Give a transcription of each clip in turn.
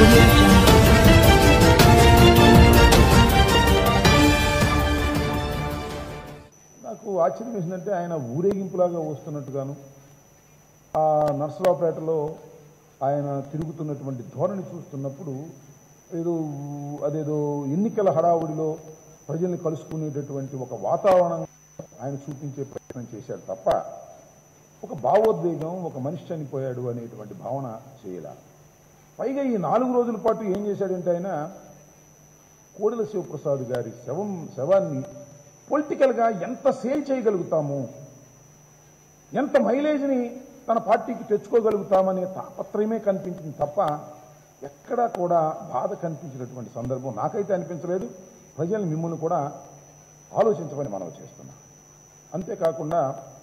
audio jungle. నాకు ఆశ్చర్యం వేసిందంటే ఆయన ఊరేగింపులాగా వస్తున్నట్టుగాను ఆ నర్సరావుపేటలో ఆయన తిరుగుతున్నటువంటి ధోరణి చూస్తున్నప్పుడు ఏదో అదేదో ఎన్నికల హడావుడిలో ప్రజల్ని కలుసుకునేటటువంటి ఒక వాతావరణం ఆయన చూపించే ప్రయత్నం చేశాడు తప్ప ఒక భావోద్వేగం ఒక మనిషి చనిపోయాడు అనేటువంటి భావన చేయలే పైగా ఈ నాలుగు రోజుల పాటు ఏం చేశాడంటే ఆయన కోడెల శివప్రసాద్ గారి శవం శవాన్ని పొలిటికల్గా ఎంత సేల్ చేయగలుగుతాము ఎంత మైలేజ్ని తన పార్టీకి తెచ్చుకోగలుగుతామనే తాపత్రయమే కనిపించింది తప్ప ఎక్కడా కూడా బాధ కనిపించినటువంటి సందర్భం నాకైతే అనిపించలేదు ప్రజలు మిమ్మల్ని కూడా ఆలోచించమని మనం చేస్తున్నాం అంతేకాకుండా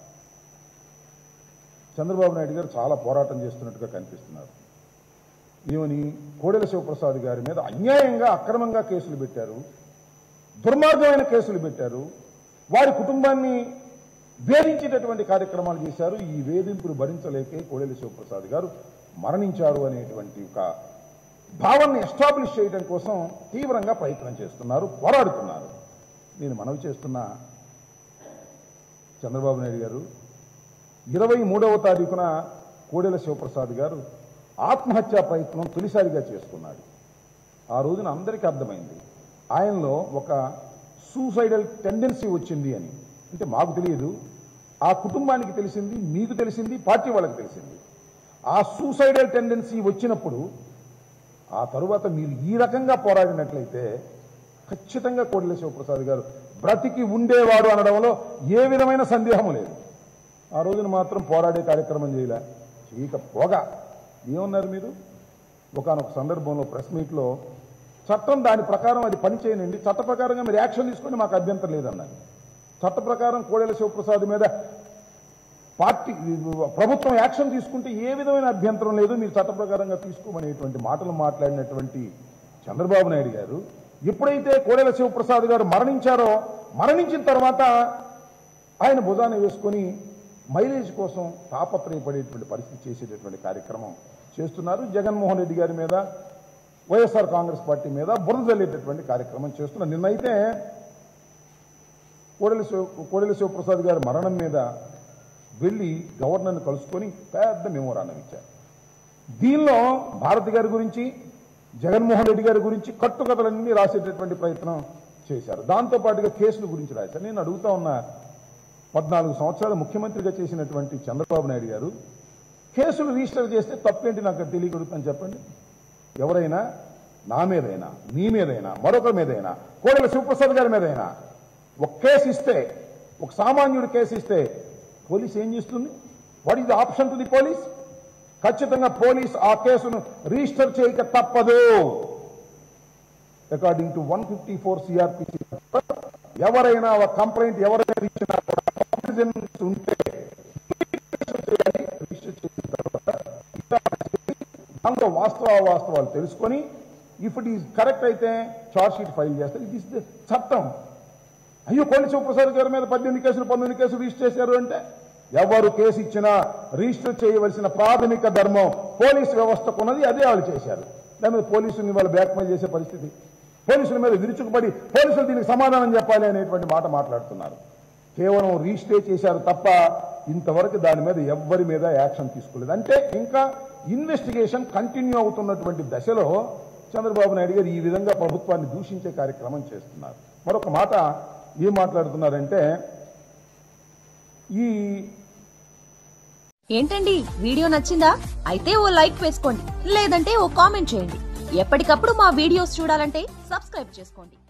చంద్రబాబు నాయుడు గారు చాలా పోరాటం చేస్తున్నట్టుగా కనిపిస్తున్నారు ఏమని కోడెల శివప్రసాద్ గారి మీద అన్యాయంగా అక్రమంగా కేసులు పెట్టారు దుర్మార్గమైన కేసులు పెట్టారు వారి కుటుంబాన్ని వేధించేటటువంటి కార్యక్రమాలు చేశారు ఈ వేధింపులు భరించలేకే కోడెల శివప్రసాద్ గారు మరణించారు అనేటువంటి ఒక భావాన్ని ఎస్టాబ్లిష్ చేయడం కోసం తీవ్రంగా ప్రయత్నం చేస్తున్నారు పోరాడుతున్నారు నేను మనవి చేస్తున్నా చంద్రబాబు నాయుడు గారు ఇరవై మూడవ తారీఖున కోడెల శివప్రసాద్ గారు ఆత్మహత్యా ప్రయత్నం తొలిసారిగా చేసుకున్నాడు ఆ రోజున అందరికీ అర్థమైంది ఆయనలో ఒక సూసైడల్ టెండెన్సీ వచ్చింది అని అంటే మాకు తెలియదు ఆ కుటుంబానికి తెలిసింది మీకు తెలిసింది పార్టీ వాళ్ళకి తెలిసింది ఆ సూసైడల్ టెండెన్సీ వచ్చినప్పుడు ఆ తరువాత మీరు ఈ రకంగా పోరాడినట్లయితే ఖచ్చితంగా కోడెల శివప్రసాద్ గారు బ్రతికి ఉండేవాడు అనడంలో ఏ విధమైన సందేహం లేదు ఆ రోజున మాత్రం పోరాడే కార్యక్రమం చేయలే చేయకపోగా ఏమన్నారు మీరు ఒకనొక సందర్భంలో ప్రెస్ మీట్లో చట్టం దాని ప్రకారం అది పని చేయనండి చట్ట ప్రకారంగా మీరు యాక్షన్ తీసుకొని మాకు అభ్యంతరం లేదన్నారు చట్ట ప్రకారం కోడెల శివప్రసాద్ మీద పార్టీ ప్రభుత్వం యాక్షన్ తీసుకుంటే ఏ విధమైన అభ్యంతరం లేదు మీరు చట్ట ప్రకారంగా తీసుకోమనేటువంటి మాటలు మాట్లాడినటువంటి చంద్రబాబు నాయుడు గారు ఎప్పుడైతే కోడెల శివప్రసాద్ గారు మరణించారో మరణించిన తర్వాత ఆయన భుజాన్ని వేసుకొని మైలేజ్ కోసం తాపత్రయపడేటువంటి పరిస్థితి చేసేటటువంటి కార్యక్రమం చేస్తున్నారు జగన్మోహన్ రెడ్డి గారి మీద వైఎస్ఆర్ కాంగ్రెస్ పార్టీ మీద బురద జల్లేటటువంటి కార్యక్రమం చేస్తున్నారు నిన్నైతే కోడెల శివ కోడెల శివప్రసాద్ గారి మరణం మీద వెళ్ళి గవర్నర్ని కలుసుకొని పెద్ద మెమోరాండం ఇచ్చారు దీనిలో భారతి గారి గురించి జగన్మోహన్ రెడ్డి గారి గురించి కట్టుకథలన్నీ రాసేటటువంటి ప్రయత్నం చేశారు దాంతో పాటుగా కేసుల గురించి రాశారు నేను అడుగుతా ఉన్నా పద్నాలుగు సంవత్సరాలు ముఖ్యమంత్రిగా చేసినటువంటి చంద్రబాబు నాయుడు గారు కేసులు రిజిస్టర్ చేస్తే తప్పేంటి నాకు తెలియగలుగుతాను చెప్పండి ఎవరైనా నా మీదైనా మీ మీదైనా మరొకరి మీదైనా కోడెల శివప్రసాద్ గారి మీదైనా ఒక కేసు ఇస్తే ఒక సామాన్యుడు కేసు ఇస్తే పోలీస్ ఏం చేస్తుంది what is the option to the police ఖచ్చితంగా పోలీస్ ఆ కేసును రిజిస్టర్ చేయక తప్పదు according to one fifty four CrPC ఎవరైనా ఒక కంప్లైంట్ ఎవరైనా ఇచ్చినా కూడా కాన్ఫిడెన్స్ ఉంటే రిజిస్టర్ చేయాలి రిజిస్టర్ చేసిన తర్వాత దాంట్లో వాస్తవ వాస్తవాలు తెలుసుకొని ఇఫ్ ఇట్ ఈస్ కరెక్ట్ అయితే చార్జ్ షీట్ ఫైల్ చేస్తారు ఇది ఇస్ చట్టం అయ్యో కోళ్ళ శివప్రసాద్ గారి మీద పద్దెనిమిది కేసులు పంతొమ్మిది కేసులు రిజిస్టర్ చేశారు అంటే ఎవరు కేసు ఇచ్చినా రిజిస్టర్ చేయవలసిన ప్రాథమిక ధర్మం పోలీసు వ్యవస్థకు ఉన్నది అదే వాళ్ళు చేశారు దాని మీద పోలీసుని వాళ్ళు బ్లాక్మెయిల్ చేసే పరిస్థితి పోలీసుల మీద విరుచుకుపడి పోలీసులు దీనికి సమాధానం చెప్పాలి అనేటువంటి మాట మాట్లాడుతున్నారు కేవలం రిజిస్టర్ చేశారు తప్ప ఇంతవరకు దాని మీద ఎవ్వరి మీద యాక్షన్ తీసుకోలేదు అంటే ఇంకా ఇన్వెస్టిగేషన్ కంటిన్యూ అవుతున్నటువంటి దశలో చంద్రబాబు నాయుడు గారు ఈ విధంగా ప్రభుత్వాన్ని దూషించే కార్యక్రమం చేస్తున్నారు మరొక మాట ఏం మాట్లాడుతున్నారంటే ఈ ఏంటండి వీడియో నచ్చిందా అయితే ఓ లైక్ వేసుకోండి లేదంటే ఓ కామెంట్ చేయండి ఎప్పటికప్పుడు మా వీడియోస్ చూడాలంటే సబ్స్క్రైబ్ చేసుకోండి